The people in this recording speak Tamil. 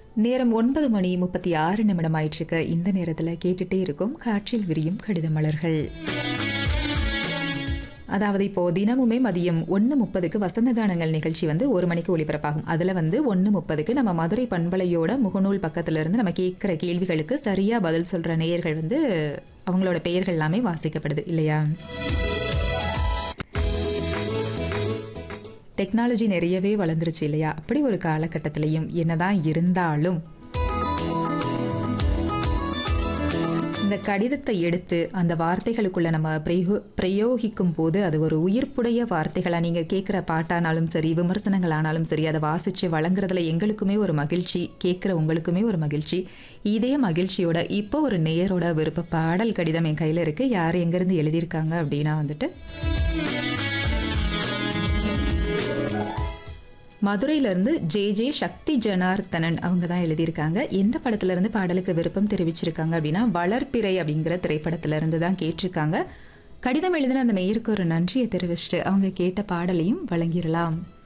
நேரம் ஒன்பது மணி முப்பத்தி ஆறு நிமிடம் ஆயிட்டிருக்கு இந்த நேரத்தில் கேட்டுட்டே இருக்கும் காற்றில் விரியும் கடித மலர்கள் அதாவது இப்போ தினமுமே மதியம் ஒன்று முப்பதுக்கு வசந்த கானங்கள் நிகழ்ச்சி வந்து ஒரு மணிக்கு ஒளிபரப்பாகும் அதில் வந்து ஒன்று முப்பதுக்கு நம்ம மதுரை பண்பலையோட முகநூல் பக்கத்துல இருந்து நம்ம கேட்குற கேள்விகளுக்கு சரியாக பதில் சொல்கிற நேயர்கள் வந்து அவங்களோட பெயர்கள் எல்லாமே வாசிக்கப்படுது இல்லையா டெக்னாலஜி நிறையவே வளர்ந்துருச்சு இல்லையா அப்படி ஒரு காலகட்டத்திலையும் என்னதான் இருந்தாலும் இந்த கடிதத்தை எடுத்து அந்த வார்த்தைகளுக்குள்ள நம்ம பிரயோ பிரயோகிக்கும் போது அது ஒரு உயிர்ப்புடைய வார்த்தைகளாக நீங்கள் கேட்குற பாட்டானாலும் சரி விமர்சனங்கள் ஆனாலும் சரி அதை வாசித்து வழங்குறதுல எங்களுக்குமே ஒரு மகிழ்ச்சி கேட்குற உங்களுக்குமே ஒரு மகிழ்ச்சி இதே மகிழ்ச்சியோட இப்போ ஒரு நேயரோட விருப்ப பாடல் கடிதம் என் கையில் இருக்குது யார் எங்கேருந்து எழுதியிருக்காங்க அப்படின்னா வந்துட்டு மதுரையிலேருந்து ஜே ஜே சக்தி ஜனார்த்தனன் அவங்க தான் எழுதியிருக்காங்க எந்த படத்துலேருந்து பாடலுக்கு விருப்பம் தெரிவிச்சிருக்காங்க அப்படின்னா வளர்ப்பிறை அப்படிங்கிற திரைப்படத்திலேருந்து தான் கேட்டிருக்காங்க கடிதம் எழுதின அந்த நேருக்கு ஒரு நன்றியை தெரிவிச்சுட்டு அவங்க கேட்ட பாடலையும் வழங்கிடலாம்